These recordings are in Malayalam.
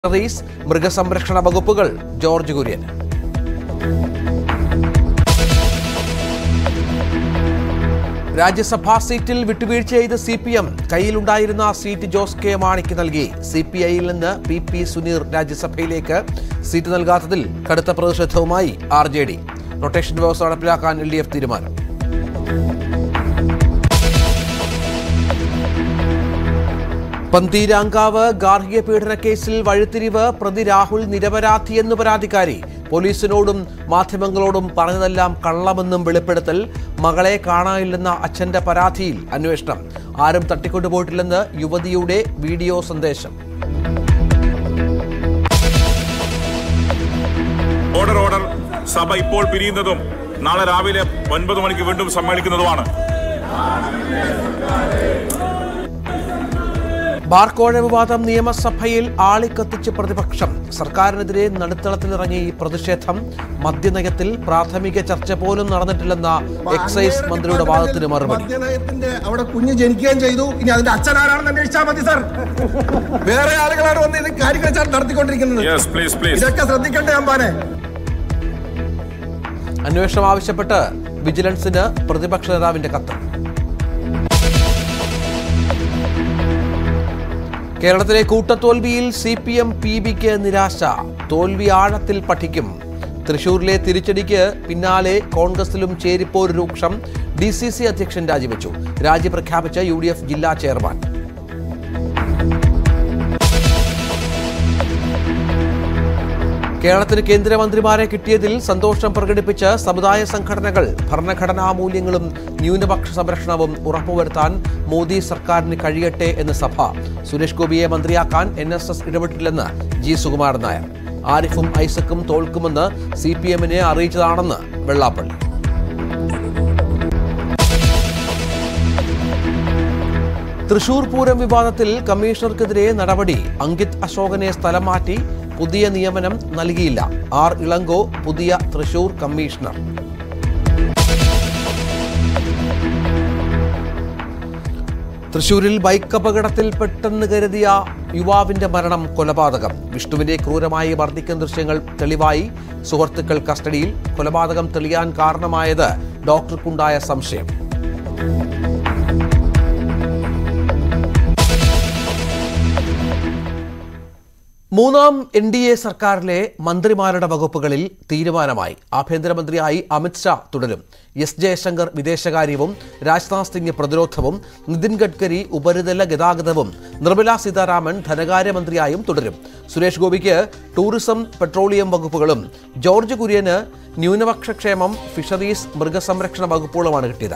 ഫിഷറീസ് മൃഗസംരക്ഷണ വകുപ്പുകൾ ജോർജ് കുര്യൻ രാജ്യസഭാ സീറ്റിൽ വിട്ടുവീഴ്ച ചെയ്ത് സി പി എം കയ്യിലുണ്ടായിരുന്ന സീറ്റ് ജോസ് കെ മാണിക്ക് നൽകി സി പി ഐയിൽ നിന്ന് പി പി സുനീർ രാജ്യസഭയിലേക്ക് സീറ്റ് നൽകാത്തതിൽ കടുത്ത പ്രതിഷേധവുമായി ആർ ജെ ഡി റൊട്ടേഷൻ വ്യവസ്ഥ നടപ്പിലാക്കാൻ എൽ ഡി എഫ് തീരുമാനം പന്തീരാങ്കാവ് ഗാർഹിക പീഡന കേസിൽ വഴിത്തിരിവ് പ്രതി രാഹുൽ നിരപരാധിയെന്ന് പരാതിക്കാരി പോലീസിനോടും മാധ്യമങ്ങളോടും പറഞ്ഞതെല്ലാം കള്ളമെന്നും വെളിപ്പെടുത്തൽ മകളെ കാണാനില്ലെന്ന അച്ഛന്റെ പരാതിയിൽ അന്വേഷണം ആരും തട്ടിക്കൊണ്ടുപോയിട്ടില്ലെന്ന് യുവതിയുടെ വീഡിയോ സന്ദേശം ഓർഡർ ഓർഡർ സഭ ഇപ്പോൾ പിരിയുന്നതും നാളെ രാവിലെ ഒൻപത് മണിക്ക് വീണ്ടും സമ്മേളിക്കുന്നതുമാണ് ബാർക്കോഴ വിവാദം നിയമസഭയിൽ ആളിക്കത്തിച്ച് പ്രതിപക്ഷം സർക്കാരിനെതിരെ നടുത്തളത്തിലിറങ്ങി പ്രതിഷേധം മദ്യനയത്തിൽ പ്രാഥമിക ചർച്ച പോലും നടന്നിട്ടില്ലെന്ന എക്സൈസ് മന്ത്രിയുടെ വാദത്തിന് മറുപടി മദ്യനയത്തിന്റെ അവിടെ കുഞ്ഞ് ജനിക്കുകയും ചെയ്തു ഇനി അതിന്റെ അച്ഛൻ ആരാണെന്ന് അന്വേഷിച്ചാൽ മതി സാർ വേറെ ആളുകളാണ് വന്ന് ഇത് കാര്യങ്ങൾ സാർ നടത്തിക്കൊണ്ടിരിക്കുന്നത് യെസ് പ്ലീസ് പ്ലീസ് ഇതൊക്കെ ശ്രദ്ധിക്കണ്ടേ അമ്പാനെ അന്വേഷണം ആവശ്യപ്പെട്ട് വിജിലൻസിന് പ്രതിപക്ഷ നേതാവിന്റെ കത്ത് കേരളത്തിലെ കൂട്ടത്തോൽവിയിൽ സി പി എം പി ബിക്ക് നിരാശ തോൽവി ആഴത്തിൽ പഠിക്കും തൃശൂരിലെ തിരിച്ചടിക്ക് പിന്നാലെ കോൺഗ്രസിലും ചേരിപ്പോര് രൂക്ഷം ഡി സി സി അധ്യക്ഷൻ രാജിവെച്ചു രാജി പ്രഖ്യാപിച്ച യു ഡി എഫ് ജില്ലാ ചെയർമാൻ കേരളത്തിന് കേന്ദ്രമന്ത്രിമാരെ കിട്ടിയതിൽ സന്തോഷം പ്രകടിപ്പിച്ച് സമുദായ സംഘടനകൾ ഭരണഘടനാ മൂല്യങ്ങളും ന്യൂനപക്ഷ സംരക്ഷണവും ഉറപ്പുവരുത്താൻ മോദി സർക്കാരിന് കഴിയട്ടെ എന്ന് സഭ സുരേഷ് ഗോപിയെ മന്ത്രിയാക്കാൻ എൻ എസ് എസ് ഇടപെട്ടില്ലെന്ന് ജി സുകുമാരൻ നായർ ആരിഫും ഐസക്കും തോൽക്കുമെന്ന് സി പി എമ്മിനെ അറിയിച്ചതാണെന്ന് വെള്ളാപ്പള്ളി തൃശൂർ പൂരം വിവാദത്തിൽ കമ്മീഷണർക്കെതിരെ നടപടി അങ്കിത് അശോകനെ സ്ഥലം മാറ്റി പുതിയ നിയമനം നൽകിയില്ല ആർ ഇളങ്കോ പുതിയ തൃശൂർ കമ്മീഷണർ തൃശൂരിൽ ബൈക്ക് അപകടത്തിൽ പെട്ടെന്ന് കരുതിയ യുവാവിന്റെ മരണം കൊലപാതകം വിഷ്ണുവിനെ ക്രൂരമായി മർദ്ദിക്കുന്ന ദൃശ്യങ്ങൾ തെളിവായി സുഹൃത്തുക്കൾ കസ്റ്റഡിയിൽ കൊലപാതകം തെളിയാൻ കാരണമായത് ഡോക്ടർക്കുണ്ടായ സംശയം മൂന്നാം എൻ ഡി എ സർക്കാരിലെ മന്ത്രിമാരുടെ വകുപ്പുകളിൽ തീരുമാനമായി ആഭ്യന്തരമന്ത്രിയായി അമിത്ഷാ തുടരും എസ് ജയശങ്കർ വിദേശകാര്യവും രാജ്നാഥ് സിംഗ് പ്രതിരോധവും നിതിൻ ഗഡ്കരി ഉപരിതല ഗതാഗതവും നിർമ്മലാ സീതാരാമൻ ധനകാര്യമന്ത്രിയായും തുടരും സുരേഷ് ഗോപിക്ക് ടൂറിസം പെട്രോളിയം വകുപ്പുകളും ജോർജ് കുര്യന് ന്യൂനപക്ഷക്ഷേമം ഫിഷറീസ് മൃഗസംരക്ഷണ വകുപ്പുകളുമാണ് കിട്ടിയത്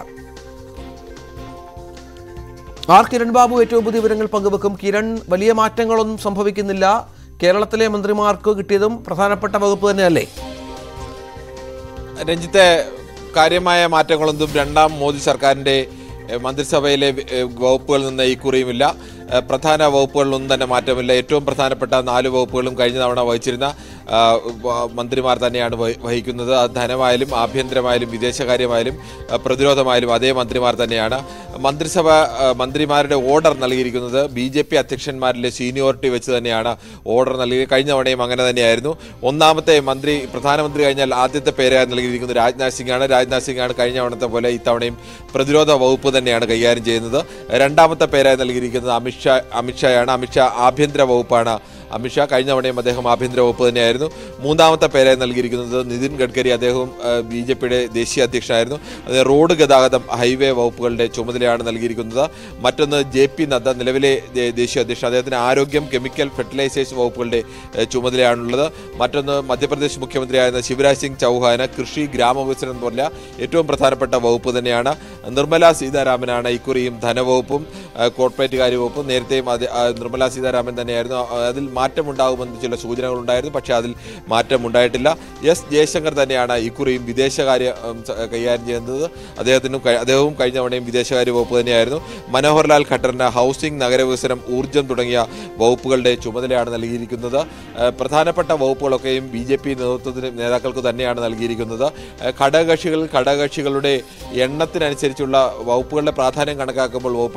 ആർ കിരൺ ബാബു ഏറ്റവും പുതിയ വിവരങ്ങൾ പങ്കുവെക്കും കിരൺ വലിയ മാറ്റങ്ങളൊന്നും സംഭവിക്കുന്നില്ല കേരളത്തിലെ മന്ത്രിമാർക്ക് കിട്ടിയതും പ്രധാനപ്പെട്ട വകുപ്പ് തന്നെയല്ലേ രഞ്ജിത്തെ കാര്യമായ മാറ്റങ്ങളൊന്നും രണ്ടാം മോദി സർക്കാരിന്റെ എഹ്, മന്ത്രിസഭയിലെ വി- എഹ്, വകുപ്പുകളിൽ നിന്ന് ഇക്കുറിയുമില്ല എഹ്, പ്രധാന വകുപ്പുകളിലൊന്നും തന്നെ മാറ്റമില്ല ഏറ്റവും പ്രധാനപ്പെട്ട നാല് വകുപ്പുകളും കഴിഞ്ഞ തവണ വഹിച്ചിരുന്ന ആ, വ- മന്ത്രിമാർ തന്നെയാണ് വഹി- വഹിക്കുന്നത് അത് ധനമായാലും ആഭ്യന്തരമായാലും വിദേശകാര്യമായാലും ആ, പ്രതിരോധമായാലും അതേ മന്ത്രിമാർ തന്നെയാണ് മന്ത്രിസഭ ആ, മന്ത്രിമാരുടെ ഓർഡർ നൽകിയിരിക്കുന്നത് ബി ജെ പി അധ്യക്ഷന്മാരിലെ സീനിയോറിറ്റി വെച്ച് തന്നെയാണ് ഓർഡർ നൽകി കഴിഞ്ഞ തവണയും അങ്ങനെ തന്നെയായിരുന്നു ഒന്നാമത്തെ മന്ത്രി പ്രധാനമന്ത്രി കഴിഞ്ഞാൽ ആദ്യത്തെ പേരായി നൽകിയിരിക്കുന്നത് രാജ്നാഥ് സിംഗ് ആണ് രാജ്നാഥ് സിംഗ് ആണ് കഴിഞ്ഞ തവണത്തെ പോലെ ഇത്തവണയും പ്രതിരോധ വകുപ്പ് തന്നെയാണ് കൈകാര്യം ചെയ്യുന്നത് രണ്ടാമത്തെ പേരായി നൽകിയിരിക്കുന്നത് അമിത്ഷാ അമിത്ഷായാണ് അമിത്ഷാ ആഭ്യന്തര വകുപ്പാണ് അമിത്ഷാ കഴിഞ്ഞ തവണയും അദ്ദേഹം ആഭ്യന്തര വകുപ്പ് തന്നെയായിരുന്നു മൂന്നാമത്തെ പേരായി നൽകിയിരിക്കുന്നത് നിതിൻ ഗഡ്കരി അദ്ദേഹവും ബി ജെ പിയുടെ ദേശീയ അധ്യക്ഷനായിരുന്നു അത് റോഡ് ഗതാഗതം ഹൈവേ വകുപ്പുകളുടെ ചുമതലയാണ് നൽകിയിരിക്കുന്നത് മറ്റൊന്ന് ജെ പി നദ്ദ നിലവിലെ ദേ- ദേശീയ അധ്യക്ഷൻ അദ്ദേഹത്തിന് ആരോഗ്യം കെമിക്കൽ ഫെർട്ടിലൈസേഷൻ വകുപ്പുകളുടെ ഏഹ്, ചുമതലയാണുള്ളത് മറ്റൊന്ന് മധ്യപ്രദേശ് മുഖ്യമന്ത്രിയായിരുന്ന ശിവരാജ് സിംഗ് ചൗഹാന് കൃഷി ഗ്രാമവികസനം പോലുള്ള ഏറ്റവും പ്രധാനപ്പെട്ട വകുപ്പ് തന്നെയാണ് നിർമ്മല സീതാരാമനാണ് ഇക്കുറിയും ധനവകുപ്പും ഏഹ്, കോർപ്പറേറ്റ് കാര്യ വകുപ്പും നേരത്തെയും അത് ആ, നിർമ്മല സീതാരാമൻ തന്നെയായിരുന്നു ആ, അതിൽ മാറ്റമുണ്ടാകുമെന്ന് ചില സൂചനകളുണ്ടായിരുന്നു പക്ഷേ അതിൽ മാറ്റം ഉണ്ടായിട്ടില്ല എസ് ജയശങ്കർ തന്നെയാണ് ഇക്കുറിയും വിദേശകാര്യ ഉം, സ- കൈകാര്യം ചെയ്യുന്നത് അദ്ദേഹത്തിനും കഴി- അദ്ദേഹവും കഴിഞ്ഞ തവണയും വിദേശകാര്യ വകുപ്പ് തന്നെയായിരുന്നു മനോഹർലാൽ ഖട്ടറിന് ഹൗസിംഗ് നഗരവികസനം ഊർജ്ജം തുടങ്ങിയ വകുപ്പുകളുടെ ചുമതലയാണ് നൽകിയിരിക്കുന്നത് ഏഹ്, പ്രധാനപ്പെട്ട വകുപ്പുകളൊക്കെയും ബി ജെ പി നേതൃത്വത്തിന് നേതാക്കൾക്ക് തന്നെയാണ് നൽകിയിരിക്കുന്നത് ഏഹ്, ഘടകകക്ഷികൾ ഘടകകക്ഷികളുടെ എണ്ണത്തിനനുസരിച്ചുള്ള വകുപ്പുകളുടെ പ്രാധാന്യം കണക്കാക്കുമ്പോൾ വകുപ്പുകളുടെ പ്രാധാന്യം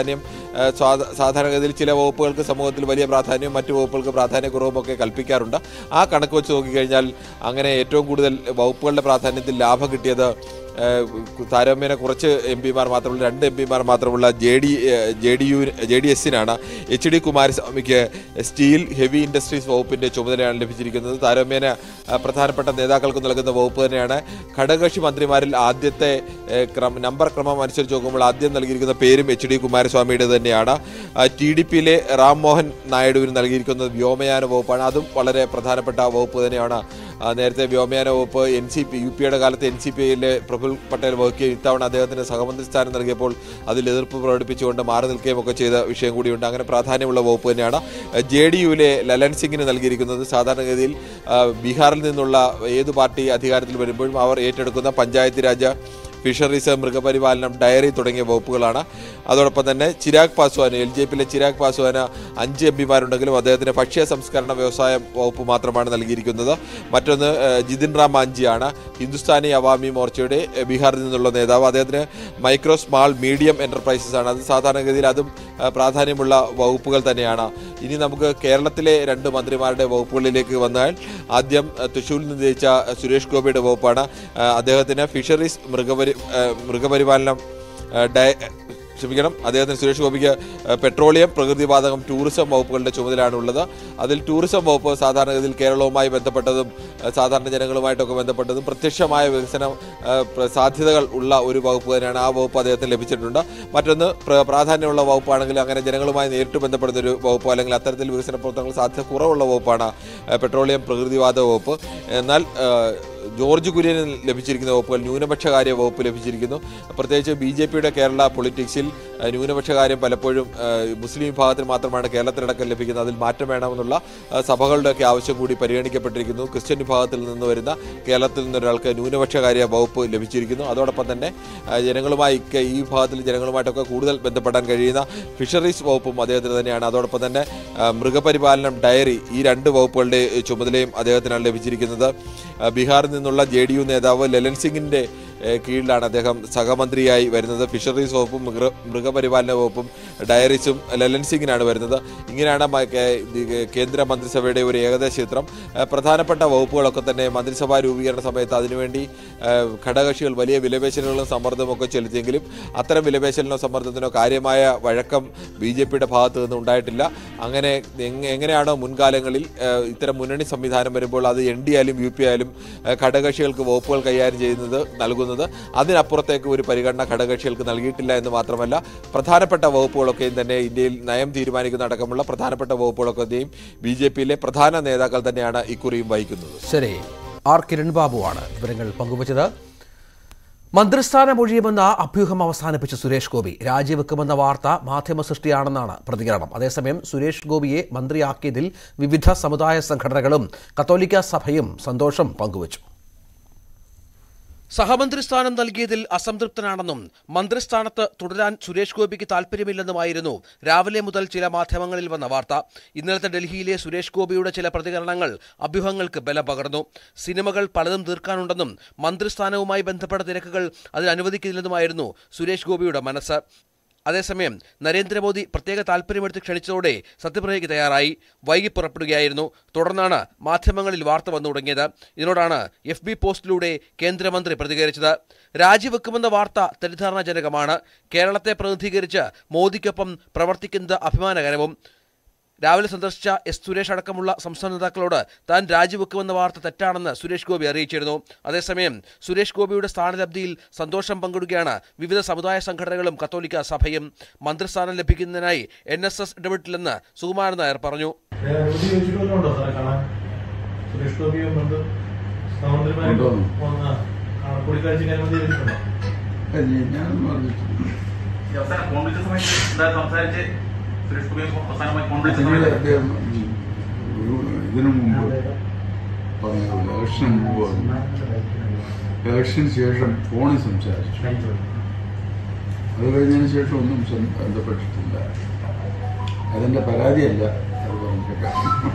പ്രാധാന്യം ആ, സ്വാ- സാധാരണഗതിയിൽ ചില വകുപ്പുകൾക്ക് സമൂഹത്തിൽ വലിയ പ്രാധാന്യവും മറ്റു വകുപ്പുകൾക്ക് പ്രാധാന്യക്കുറവും ഒക്കെ കൽപ്പിക്കാറുണ്ട് ആ കണക്ക് വെച്ച് നോക്കിക്കഴിഞ്ഞാൽ അങ്ങനെ ഏറ്റവും കൂടുതൽ വകുപ്പുകളുടെ പ്രാധാന്യത്തിൽ ലാഭം കിട്ടിയത് ഏഹ് താരതമ്യേന കുറച്ച് എം പിമാർ മാത്രമുള്ള രണ്ട് എം പിമാർ മാത്രമുള്ള J D J D U J D എസിനാണ് എച്ച് ഡി കുമാരസ്വാമിക്ക് സ്റ്റീൽ ഹെവി ഇൻഡസ്ട്രീസ് വകുപ്പിന്റെ ചുമതലയാണ് ലഭിച്ചിരിക്കുന്നത് താരതമ്യേന ആ, പ്രധാനപ്പെട്ട നേതാക്കൾക്ക് നൽകുന്ന വകുപ്പ് തന്നെയാണ് ഘടകകക്ഷി മന്ത്രിമാരിൽ ആദ്യത്തെ ഏഹ്, ക്രമ നമ്പർ ക്രമം അനുസരിച്ച് നോക്കുമ്പോൾ ആദ്യം നൽകിയിരിക്കുന്ന പേരും എച്ച് ഡി കുമാരസ്വാമിയുടെ തന്നെയാണ് ടി ഡി പിയിലെ റാം മോഹൻ നായിഡുവിന് നൽകിയിരിക്കുന്നത് വ്യോമയാന വകുപ്പാണ് അതും വളരെ പ്രധാനപ്പെട്ട വകുപ്പ് തന്നെയാണ് ആ, നേരത്തെ വ്യോമയാന വകുപ്പ് എൻ സി പി യു പിയുടെ കാലത്ത് എൻ സി പി ഐയിലെ പ്രഫുൽ പട്ടേൽ വഹിക്കുകയും ഇത്തവണ അദ്ദേഹത്തിന് സഹമന്ത്രി സ്ഥാനം നൽകിയപ്പോൾ അതിൽ എതിർപ്പ് പ്രകടിപ്പിച്ചുകൊണ്ട് മാറി നിൽക്കുകയും ഒക്കെ ചെയ്ത വിഷയം കൂടിയുണ്ട് അങ്ങനെ പ്രാധാന്യമുള്ള വകുപ്പ് തന്നെയാണ് ജെ ഡി യുവിലെ ലലൻ സിംഗിന് നൽകിയിരിക്കുന്നത് സാധാരണഗതിയിൽ ആ, ബീഹാറിൽ നിന്നുള്ള ഏത് പാർട്ടി അധികാരത്തിൽ വരുമ്പോഴും അവർ ഏറ്റെടുക്കുന്ന പഞ്ചായത്ത് രാജ് ഫിഷറീസ് മൃഗപരിപാലനം ഡയറി തുടങ്ങിയ വകുപ്പുകളാണ് അതോടൊപ്പം തന്നെ ചിരാഗ് പാസ്വാന് എൽ ജെ പിയിലെ ചിരാഗ് പാസ്വാന് അഞ്ച് എം പിമാരുണ്ടെങ്കിലും അദ്ദേഹത്തിന് ഭക്ഷ്യ സംസ്കരണ വ്യവസായ വകുപ്പ് മാത്രമാണ് നൽകിയിരിക്കുന്നത് മറ്റൊന്ന് ഏഹ്, ജിതിൻ റാം മാഞ്ചിയാണ് ഹിന്ദുസ്ഥാനി അവാമി മോർച്ചയുടെ ഏഹ്, ബീഹാറിൽ നിന്നുള്ള നേതാവ് അദ്ദേഹത്തിന് മൈക്രോ സ്മാൾ മീഡിയം എന്റർപ്രൈസസ് ആണ് അത് സാധാരണഗതിയിൽ അതും ഏഹ്, പ്രാധാന്യമുള്ള വകുപ്പുകൾ തന്നെയാണ് ഇനി നമുക്ക് കേരളത്തിലെ രണ്ട് മന്ത്രിമാരുടെ വകുപ്പുകളിലേക്ക് വന്നാൽ ആദ്യം ഏഹ്, തൃശ്ശൂരിൽ നിന്ന് ജയിച്ച ഏഹ്, സുരേഷ് ഗോപിയുടെ വകുപ്പാണ് ഏഹ്, അദ്ദേഹത്തിന് ഫിഷറീസ് മൃഗപരി ഏഹ്, മൃഗപരിപാലനം ഏഹ്, ഡയ ക്ഷമിക്കണം അദ്ദേഹത്തിന് സുരേഷ് ഗോപിക്ക് ഏഹ്, പെട്രോളിയം പ്രകൃതിവാതകം ടൂറിസം വകുപ്പുകളുടെ ചുമതലയാണ് ഉള്ളത് അതിൽ ടൂറിസം വകുപ്പ് സാധാരണഗതിയിൽ കേരളവുമായി ബന്ധപ്പെട്ടതും ഏഹ്, സാധാരണ ജനങ്ങളുമായിട്ടൊക്കെ ബന്ധപ്പെട്ടതും പ്രത്യക്ഷമായ വികസന ഏഹ്, പ്ര- സാധ്യതകൾ ഉള്ള ഒരു വകുപ്പ് തന്നെയാണ് ആ വകുപ്പ് അദ്ദേഹത്തിന് ലഭിച്ചിട്ടുണ്ട് മറ്റൊന്ന് പ്ര- പ്രാധാന്യമുള്ള വകുപ്പാണെങ്കിൽ അങ്ങനെ ജനങ്ങളുമായി നേരിട്ട് ബന്ധപ്പെടുന്ന ഒരു വകുപ്പ് അല്ലെങ്കിൽ അത്തരത്തിൽ വികസന പ്രവർത്തനങ്ങൾ സാധ്യത കുറവുള്ള വകുപ്പാണ് ഏഹ്, പെട്രോളിയം പ്രകൃതിവാതക വകുപ്പ് എന്നാൽ ഏഹ്, ജോർജ് കുര്യന് ലഭിച്ചിരിക്കുന്ന വകുപ്പുകൾ ന്യൂനപക്ഷകാര്യ വകുപ്പ് ലഭിച്ചിരിക്കുന്നു പ്രത്യേകിച്ച് ബി ജെ പിയുടെ കേരള പൊളിറ്റിക്സിൽ ഏഹ്, ന്യൂനപക്ഷകാര്യം പലപ്പോഴും ഏഹ്, മുസ്ലിം വിഭാഗത്തിൽ മാത്രമാണ് കേരളത്തിലടക്കം ലഭിക്കുന്നത് അതിൽ മാറ്റം വേണമെന്നുള്ള ഏഹ്, സഭകളുടെയൊക്കെ ആവശ്യം കൂടി പരിഗണിക്കപ്പെട്ടിരിക്കുന്നു ക്രിസ്ത്യൻ വിഭാഗത്തിൽ നിന്ന് വരുന്ന കേരളത്തിൽ നിന്ന് ഒരാൾക്ക് ന്യൂനപക്ഷകാര്യ വകുപ്പ് ലഭിച്ചിരിക്കുന്നു അതോടൊപ്പം തന്നെ ഏഹ്, ജനങ്ങളുമായി ഒക്കെ ഈ വിഭാഗത്തിൽ ജനങ്ങളുമായിട്ടൊക്കെ കൂടുതൽ ബന്ധപ്പെടാൻ കഴിയുന്ന ഫിഷറീസ് വകുപ്പും അദ്ദേഹത്തിന് തന്നെയാണ് അതോടൊപ്പം തന്നെ ഏഹ്, മൃഗപരിപാലനം ഡയറി ഈ രണ്ട് വകുപ്പുകളുടെ ചുമതലയും അദ്ദേഹത്തിനാണ് ലഭിച്ചിരിക്കുന്നത് ഏഹ്, ബീഹാറിൽ നിന്നുള്ള ജെ ഡി യു നേതാവ് ലലൻ സിംഗിന്റെ ഏഹ്, കീഴിലാണ് അദ്ദേഹം സഹമന്ത്രിയായി വരുന്നത് ഫിഷറീസ് വകുപ്പും മൃഗ മൃഗപരിപാലന വകുപ്പും ഡയറീസും ലലൻ സിംഗിനാണ് വരുന്നത് ഇങ്ങനെയാണ് മ- കേ- ഇത് കേന്ദ്ര മന്ത്രിസഭയുടെ ഒരു ഏകദേശ ചിത്രം ഏഹ്, പ്രധാനപ്പെട്ട വകുപ്പുകളൊക്കെ തന്നെ മന്ത്രിസഭാ രൂപീകരണ സമയത്ത് അതിനുവേണ്ടി ഏഹ്, ഘടകകക്ഷികൾ വലിയ വിലപേശലുകളും സമ്മർദ്ദവും ഒക്കെ ചെലുത്തിയെങ്കിലും അത്തരം വിലപേശലിനോ സമ്മർദ്ദത്തിനോ കാര്യമായ വഴക്കം ബി ജെ പിയുടെ ഭാഗത്ത് നിന്ന് ഉണ്ടായിട്ടില്ല അങ്ങനെ എങ്- എങ്ങനെയാണോ മുൻകാലങ്ങളിൽ ഏഹ്, ഇത്തരം മുന്നണി സംവിധാനം വരുമ്പോൾ അത് എൻ ഡി ആയാലും യു പി ആയാലും ഏഹ്, ഘടകകക്ഷികൾക്ക് വകുപ്പുകൾ കൈകാര്യം ചെയ്യുന്നത് നൽകുന്നത് അതിനപ്പുറത്തേക്ക് ഒരു പരിഗണന ഘടകകക്ഷികൾക്ക് നൽകിയിട്ടില്ല എന്ന് മാത്രമല്ല പ്രധാനപ്പെട്ട വകുപ്പുകളൊക്കെയും തന്നെ ഇന്ത്യയിൽ നയം തീരുമാനിക്കുന്ന അടക്കമുള്ള പ്രധാനപ്പെട്ട വകുപ്പുകളൊക്കെയും ബി ജെ പിയിലെ പ്രധാന നേതാക്കൾ തന്നെയാണ് ഇക്കുറിയും വഹിക്കുന്നത് ശരി ആർ കിരൺ ബാബുവാണ് വിവരങ്ങൾ പങ്കുവച്ചത് മന്ത്രിസ്ഥാനം ഒഴിയുമെന്ന അഭ്യൂഹം അവസാനിപ്പിച്ച സുരേഷ് ഗോപി രാജിവെക്കുമെന്ന വാർത്ത മാധ്യമ സൃഷ്ടിയാണെന്നാണ് പ്രതികരണം അതേസമയം സുരേഷ് ഗോപിയെ മന്ത്രിയാക്കിയതിൽ വിവിധ സമുദായ സംഘടനകളും കത്തോലിക്ക സഭയും സന്തോഷം പങ്കുവച്ചു സഹമന്ത്രി സ്ഥാനം നൽകിയതിൽ അസംതൃപ്തനാണെന്നും മന്ത്രിസ്ഥാനത്ത് തുടരാൻ സുരേഷ് ഗോപിക്ക് താൽപ്പര്യമില്ലെന്നുമായിരുന്നു രാവിലെ മുതൽ ചില മാധ്യമങ്ങളിൽ വന്ന വാർത്ത ഇന്നലത്തെ ഡൽഹിയിലെ സുരേഷ് ഗോപിയുടെ ചില പ്രതികരണങ്ങൾ അഭ്യൂഹങ്ങൾക്ക് ബലം പകർന്നു സിനിമകൾ പലതും തീർക്കാനുണ്ടെന്നും മന്ത്രിസ്ഥാനവുമായി ബന്ധപ്പെട്ട തിരക്കുകൾ അതിൽ അനുവദിക്കില്ലെന്നുമായിരുന്നു സുരേഷ് ഗോപിയുടെ മനസ്സ് അതേസമയം നരേന്ദ്രമോദി പ്രത്യേക താൽപ്പര്യമെടുത്ത് ക്ഷണിച്ചതോടെ സത്യപ്രതിജ്ഞയ്ക്ക് തയ്യാറായി വൈകി പുറപ്പെടുകയായിരുന്നു തുടർന്നാണ് മാധ്യമങ്ങളിൽ വാർത്ത വന്നു തുടങ്ങിയത് ഇതിനോടാണ് എഫ് ബി പോസ്റ്റിലൂടെ കേന്ദ്രമന്ത്രി പ്രതികരിച്ചത് രാജിവെക്കുമെന്ന വാർത്ത തെറ്റിദ്ധാരണാജനകമാണ് കേരളത്തെ പ്രതിനിധീകരിച്ച് മോദിക്കൊപ്പം പ്രവർത്തിക്കുന്നത് അഭിമാനകരവും രാവിലെ സന്ദർശിച്ച എസ് സുരേഷ് അടക്കമുള്ള സംസ്ഥാന നേതാക്കളോട് താൻ രാജിവെക്കുമെന്ന വാർത്ത തെറ്റാണെന്ന് സുരേഷ് ഗോപി അറിയിച്ചിരുന്നു അതേസമയം സുരേഷ് ഗോപിയുടെ സ്ഥാനലബ്ധിയിൽ സന്തോഷം പങ്കിടുകയാണ് വിവിധ സമുദായ സംഘടനകളും കത്തോലിക്ക സഭയും മന്ത്രിസ്ഥാനം ലഭിക്കുന്നതിനായി എൻ എസ് എസ് ഇടപെട്ടില്ലെന്ന് സുകുമാരൻ നായർ പറഞ്ഞു വേറെ അനുമതി ചോദിച്ചിട്ടൊന്നുണ്ടോ സാറേ കാണാൻ സുരേഷ് ഗോപിയും ബന്ധു സഹോദരിമാരും കൊണ്ടുവന്നു. വന്ന് ആ, കൂടിക്കാഴ്ചയ്ക്ക് അനുമതി ലഭിച്ചിട്ടുണ്ടോ ഞാനൊന്നും അറിഞ്ഞിട്ടില്ല ഈ അവസാനം ഫോൺ വിളിച്ച സമയത്ത് എന്തായാലും സംസാരിച്ച് സുരേഷ് ഗോപി അവസാനമായി ഫോൺ വിളിച്ച പിന്നീട് സമയത്ത് അദ്ദേഹം ഒരു ഇതിനു മുമ്പ് പറഞ്ഞു ഇലക്ഷന് മുമ്പ് പറഞ്ഞു ഇലക്ഷന് ശേഷം ഫോണിൽ സംസാരിച്ചു അത് കഴിഞ്ഞതിന് ശേഷം ഒന്നും സം- ബന്ധപ്പെട്ടിട്ടില്ല അതിന്റെ പരാതിയല്ല അത് പറഞ്ഞിട്ട്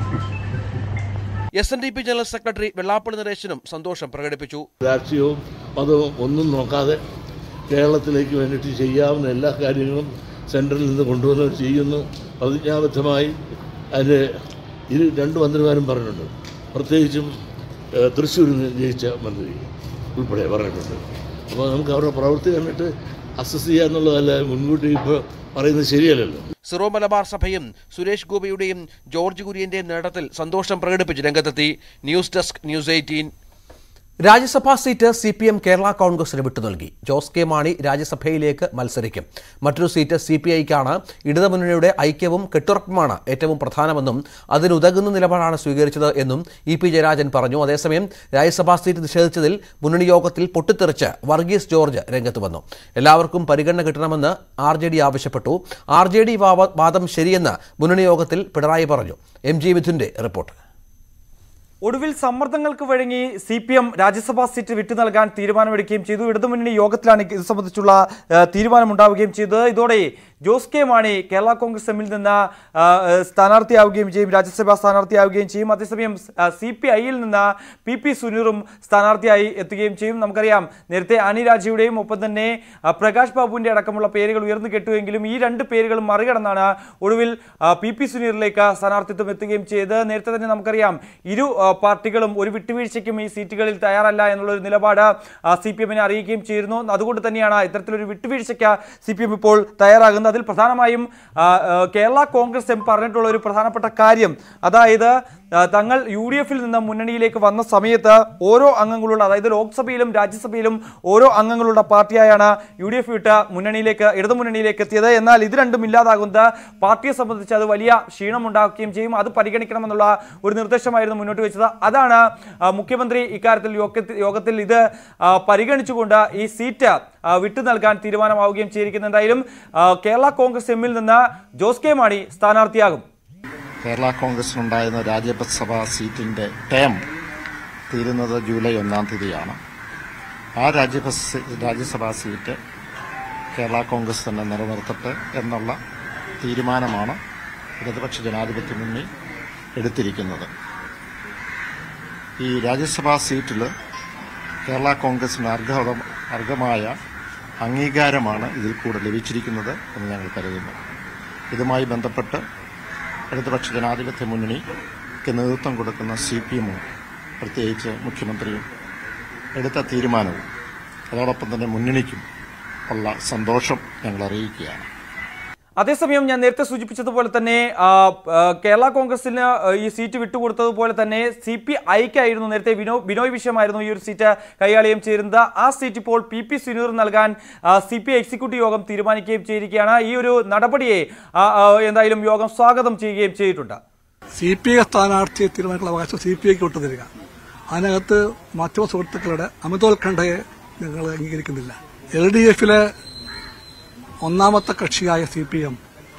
S N D P general secretary Vellappally നരേശനും സന്തോഷം പ്രകടിപ്പിച്ചു രാഷ്ട്രീയവും മതവും ഒന്നും നോക്കാതെ കേരളത്തിലേക്ക് വേണ്ടിയിട്ട് ചെയ്യാവുന്ന എല്ലാ കാര്യങ്ങളും സെൻട്രലിൽ നിന്ന് കൊണ്ടുവന്ന് ചെയ്യുന്നു പ്രതിജ്ഞാബദ്ധമായി അതിൻ്റെ ഇരു രണ്ട് മന്ത്രിമാരും പറഞ്ഞിട്ടുണ്ട് പ്രത്യേകിച്ചും ഏഹ്, തൃശ്ശൂരിൽ നിന്ന് ജയിച്ച മന്ത്രി ഉൾപ്പെടെ പറഞ്ഞിട്ടുണ്ട് അപ്പോൾ നമുക്ക് അവരുടെ പ്രവൃത്തി കണ്ടിട്ട് അസസ് ചെയ്യുക എന്നുള്ളതല്ല മുൻകൂട്ടി ഇപ്പോൾ പറയുന്നത് ശരിയല്ലല്ലോ സിറോ മലബാർ സഭയും സുരേഷ് ഗോപിയുടെയും ജോർജ് കുര്യന്റെയും നേട്ടത്തിൽ സന്തോഷം പ്രകടിപ്പിച്ച് രംഗത്തെത്തി ന്യൂസ് ഡെസ്ക് ന്യൂസ് എയ്റ്റീൻ രാജ്യസഭാ seat C P M Kerala കോൺഗ്രസിന് വിട്ടു നൽകി ജോസ് കെ മാണി രാജ്യസഭയിലേക്ക് മത്സരിക്കും മറ്റൊരു സീറ്റ് സി പി ഐക്കാണ് ഇടതുമുന്നണിയുടെ ഐക്യവും കെട്ടുറപ്പുമാണ് ഏറ്റവും പ്രധാനമെന്നും അതിനുതകുന്ന നിലപാടാണ് സ്വീകരിച്ചത് എന്നും ഇ പി ജയരാജൻ പറഞ്ഞു അതേസമയം രാജ്യസഭാ സീറ്റ് നിഷേധിച്ചതിൽ മുന്നണി യോഗത്തിൽ പൊട്ടിത്തെറിച്ച് വർഗീസ് ജോർജ് രംഗത്ത് വന്നു എല്ലാവർക്കും പരിഗണന കിട്ടണമെന്ന് ആർ ജെ ഡി ആവശ്യപ്പെട്ടു ആർ ജെ ഡി വാദം ശരിയെന്ന് മുന്നണി യോഗത്തിൽ പിണറായി പറഞ്ഞു എം ജി മിഥുന്റെ റിപ്പോർട്ട് ഒടുവിൽ സമ്മർദ്ദങ്ങൾക്ക് വഴങ്ങി സി പി എം രാജ്യസഭാ സീറ്റ് വിട്ടു നൽകാൻ തീരുമാനമെടുക്കുകയും ചെയ്തു ഇടതുമുന്നണി യോഗത്തിലാണ് ഇത് സംബന്ധിച്ചുള്ള ആ, തീരുമാനമുണ്ടാവുകയും ചെയ്തത് ഇതോടെ ജോസ് കെ മാണി കേരള കോൺഗ്രസ് എമ്മിൽ നിന്ന് ആ, ആ, സ്ഥാനാർത്ഥിയാവുകയും ചെയ്യും രാജ്യസഭാ സ്ഥാനാർത്ഥിയാവുകയും ചെയ്യും അതേസമയം സി പി ഐയിൽ നിന്ന് പി പി സുനീറും സ്ഥാനാർത്ഥിയായി എത്തുകയും ചെയ്യും നമുക്കറിയാം നേരത്തെ അനി രാജയുടെയും ഒപ്പം തന്നെ ആ, പ്രകാശ് ബാബുവിന്റെ അടക്കമുള്ള പേരുകൾ ഉയർന്നു കെട്ടുമെങ്കിലും ഈ രണ്ട് പേരുകളും മറികടന്നാണ് ഒടുവിൽ ആ, പി പി സുനീറിലേക്ക് സ്ഥാനാർത്ഥിത്വം എത്തുകയും ചെയ്ത് നേരത്തെ തന്നെ നമുക്കറിയാം ഇരു ആ, പാർട്ടികളും ഒരു വിട്ടുവീഴ്ചയ്ക്കും ഈ സീറ്റുകളിൽ തയ്യാറല്ല എന്നുള്ള ഒരു നിലപാട് സി പി എമ്മിനെ അറിയിക്കുകയും ചെയ്തിരുന്നു അതുകൊണ്ട് തന്നെയാണ് ഇത്തരത്തിലൊരു വിട്ടുവീഴ്ചയ്ക്ക് സി പി എം ഇപ്പോൾ തയ്യാറാകുന്നത് അതിൽ പ്രധാനമായും ആ, ആ, കേരള കോൺഗ്രസ് എം പറഞ്ഞിട്ടുള്ള ഒരു പ്രധാനപ്പെട്ട കാര്യം അതായത് ആ, തങ്ങൾ യു ഡി എഫിൽ നിന്ന് മുന്നണിയിലേക്ക് വന്ന സമയത്ത് ഓരോ അംഗങ്ങളുള്ള അതായത് ലോക്സഭയിലും രാജ്യസഭയിലും ഓരോ അംഗങ്ങളുള്ള പാർട്ടിയായാണ് യു ഡി എഫ് വിട്ട് മുന്നണിയിലേക്ക് ഇടതു മുന്നണിയിലേക്ക് എത്തിയത് എന്നാൽ ഇത് രണ്ടും ഇല്ലാതാകുന്നത് പാർട്ടിയെ സംബന്ധിച്ച് അത് വലിയ ക്ഷീണമുണ്ടാക്കുകയും ചെയ്യും അത് പരിഗണിക്കണമെന്നുള്ള ഒരു നിർദ്ദേശമായിരുന്നു മുന്നോട്ട് വെച്ചത് അതാണ് ആ, മുഖ്യമന്ത്രി ഇക്കാര്യത്തിൽ യോഗത്തിൽ യോഗത്തിൽ ഇത് ആ, പരിഗണിച്ചുകൊണ്ട് ഈ സീറ്റ് ആ, വിട്ടു നൽകാൻ തീരുമാനമാവുകയും ചെയ്തിരിക്കുന്നത് എന്തായാലും ആ, കേരള കോൺഗ്രസ് എമ്മിൽ നിന്ന് ജോസ് കെ മാണി സ്ഥാനാർത്ഥിയാകും കേരള കോൺഗ്രസിനുണ്ടായിരുന്ന രാജ്യസഭാ സീറ്റിന്റെ ടേം തീരുന്നത് ജൂലൈ ഒന്നാം തീയതിയാണ് ആ രാജ്യസഭ രാജ്യസഭാ സീറ്റ് കേരള കോൺഗ്രസ് തന്നെ നിലനിർത്തട്ടെ എന്നുള്ള തീരുമാനമാണ് ഇടതുപക്ഷ ജനാധിപത്യ മുന്നണി എടുത്തിരിക്കുന്നത് ഈ രാജ്യസഭാ സീറ്റിൽ കേരള കോൺഗ്രസിന് അർഹത അർഹമായ അംഗീകാരമാണ് ഇതിൽ കൂടെ ലഭിച്ചിരിക്കുന്നത് എന്ന് ഞങ്ങൾ കരുതുന്നു ഇതുമായി ബന്ധപ്പെട്ട് ഇടതുപക്ഷ ജനാധിപത്യ മുന്നണിക്ക് നേതൃത്വം കൊടുക്കുന്ന സി പി എമ്മും പ്രത്യേകിച്ച് മുഖ്യമന്ത്രിയും എടുത്ത തീരുമാനവും അതോടൊപ്പം തന്നെ മുന്നണിക്കും ഉള്ള സന്തോഷം ഞങ്ങൾ അറിയിക്കുകയാണ് അതേസമയം ഞാൻ നേരത്തെ സൂചിപ്പിച്ചതുപോലെ തന്നെ ആ, ആ, കേരള കോൺഗ്രസിന് ആ, ഈ സീറ്റ് വിട്ടുകൊടുത്തതുപോലെ തന്നെ സി പി ഐക്കായിരുന്നു നേരത്തെ വിനോ ബിനോയ് വിഷയമായിരുന്നു ഈ ഒരു സീറ്റ് കൈകാര്യം ചേരുന്നത് ആ സീറ്റ് ഇപ്പോൾ പി പി സുനീർ നൽകാൻ സി പി എക്സിക്യൂട്ടീവ് യോഗം തീരുമാനിക്കുകയും ചെയ്തിരിക്കുകയാണ് ഈ ഒരു നടപടിയെ ആ, ആ, എന്തായാലും യോഗം സ്വാഗതം ചെയ്യുകയും ചെയ്തിട്ടുണ്ട് സി പി ഐ സ്ഥാനാർത്ഥിയെ തീരുമാനിക്കാനുള്ള അവകാശം സി പി ഐക്ക് വിട്ടുതരിക അതിനകത്ത് മാധ്യമ സുഹൃത്തുക്കളുടെ അമിതോത്കണ്ഠയെ ഞങ്ങൾ അംഗീകരിക്കുന്നില്ല എൽ ഡി എഫിലെ ഒന്നാമത്തെ കക്ഷിയായ C P M